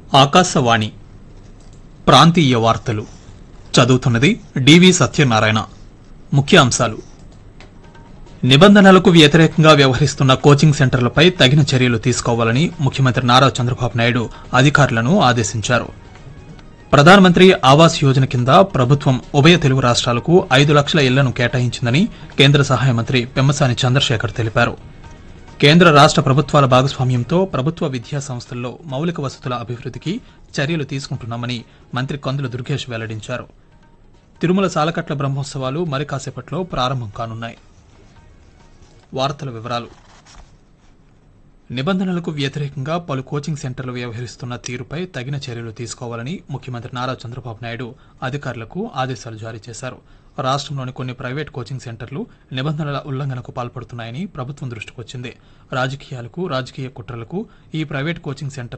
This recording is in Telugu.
ఆకాశవాణి ప్రాంతీయ వార్తలు చదువుతున్నది డివి సత్యనారాయణ ముఖ్యాంశాలు నిబంధనలకు వ్యతిరేకంగా వ్యవహరిస్తున్న కోచింగ్ సెంటర్లపై తగిన చర్యలు తీసుకోవాలని ముఖ్యమంత్రి నారా చంద్రబాబు నాయుడు అధికారులను ఆదేశించారు ప్రధానమంత్రి ఆవాస్ యోజన కింద ప్రభుత్వం ఉభయ తెలుగు రాష్ట్రాలకు ఐదు లక్షల ఇళ్లను కేటాయించిందని కేంద్ర సహాయ మంత్రి పెమ్మసాని చంద్రశేఖర్ తెలిపారు కేంద్ర రాష్ట ప్రభుత్వాల భాగస్వామ్యంతో ప్రభుత్వ విద్యా సంస్థల్లో మౌలిక వసతుల అభివృద్ధికి చర్యలు తీసుకుంటున్నామని మంత్రి కందుల దుర్గేష్ వెల్లడించారు తిరుమల సాలకట్ల బ్రహ్మోత్సవాలు మరి కాసేపట్లో ప్రారంభం కానున్నాయి వార్తల వివరాలు నిబంధనలకు వ్యతిరేకంగా పలు కోచింగ్ సెంటర్లు వ్యవహరిస్తున్న తీరుపై తగిన చర్యలు తీసుకోవాలని ముఖ్యమంత్రి నారా చంద్రబాబు నాయుడు అధికారులకు ఆదేశాలు జారీ చేశారు రాష్ట్రంలోని కొన్ని ప్రైవేట్ కోచింగ్ సెంటర్లు నిబంధనల ఉల్లంఘనకు పాల్పడుతున్నాయని ప్రభుత్వం దృష్టికొచ్చింది రాజకీయాలకు రాజకీయ కుట్రలకు ఈ ప్రైవేట్ కోచింగ్ సెంటర్